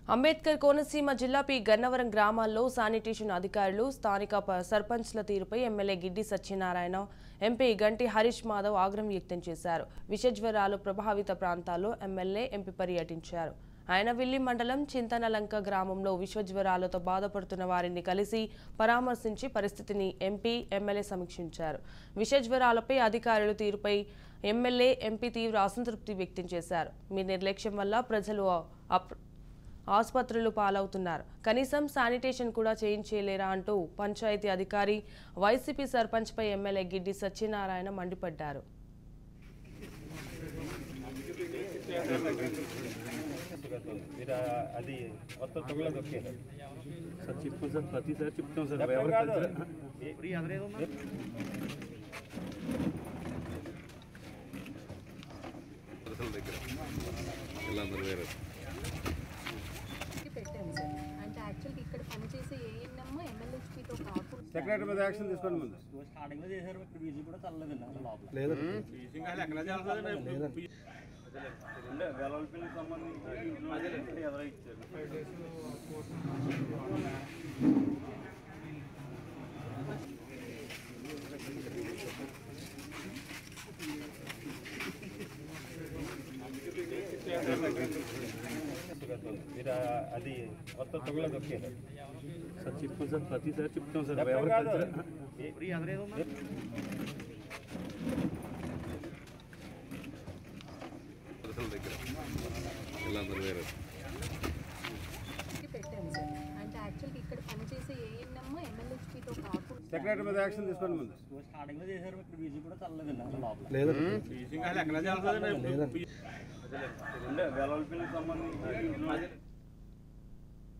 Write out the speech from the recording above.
అంబేద్కర్ కోనసీమ జిల్లా పి గన్నవరం గ్రామాల్లో శానిటేషన్ అధికారులు స్థానిక ప- సర్పంచ్ల తీరుపై ఎమ్మెల్యే గిడ్డి సత్యనారాయణ ఎంపీ గంటి హరీష్ మాధవ్ ఆగ్రహం వ్యక్తం చేశారు విషజ్వరాలు ప్రభావిత ప్రాంతాల్లో ఎమ్మెల్యే ఎంపీ పర్యటించారు ఆయనవిల్లి మండలం చింతనలంక గ్రామంలో విశ్వజ్వరాలతో బాధపడుతున్న వారిని కలిసి పరామర్శించి పరిస్థితిని ఎంపీ ఎమ్మెల్యే సమీక్షించారు విషజ్వరాలపై అధికారుల తీరుపై ఎమ్మెల్యే ఎంపీ తీవ్ర అసంతృప్తి వ్యక్తం చేశారు మీ నిర్లక్ష్యం వల్ల ప్రజలు అప్ ఆసుపత్రులు పాలవుతున్నారు కనీసం శానిటేషన్ కూడా చేయించేలేరా అంటూ పంచాయతీ అధికారి వైసీపీ సర్పంచ్పై ఎమ్మెల్యే గిడ్డి సత్యనారాయణ మండిపడ్డారు మీరు ఆ- అది మొత్తం తొగలేదు ఓకే సార్ చెప్పు సార్ ప్రతిసారి చెప్తాం సార్ చెప్పడం ఎవరు కాదు. కలిసినా- కి పెట్టాము సార్ అంటే యాక్చువల్గా ఇక్కడ పనిచేసే ఏఎన్ఎం ఎమ్మెల్యేస్పీతో కాకుండా సెక్రటరీ మీద యాక్షన్ తీసుకోండి ముందు స్టార్టింగ్ లో చేశారు ఇక్కడ బీజీ కూడా చల్లదండి అసలు లోపల లేదు అంటే వెలవల్పిల్లికి సంబంధించి ఇంట్లో ఎవరో ఇచ్చారు మీరు ఆ- అది మొత్తం తొగలేదు ఓకే సార్ చెప్పు సార్ ప్రతిసారి చెప్తాం సార్ చెప్పడం ఎవరు కాదు. కలిసినా- కి పెట్టాము సార్ అంటే యాక్చువల్గా ఇక్కడ పనిచేసే ఏఎన్ఎం ఎమ్మెల్యేస్పీతో కాకుండా సెక్రటరీ మీద యాక్షన్ తీసుకోండి ముందు స్టార్టింగ్ లో చేశారు ఇక్కడ బీజీ కూడా చల్లదండి అసలు లోపల లేదు అంటే వెలవల్పిల్లికి సంబంధించి ఇంట్లో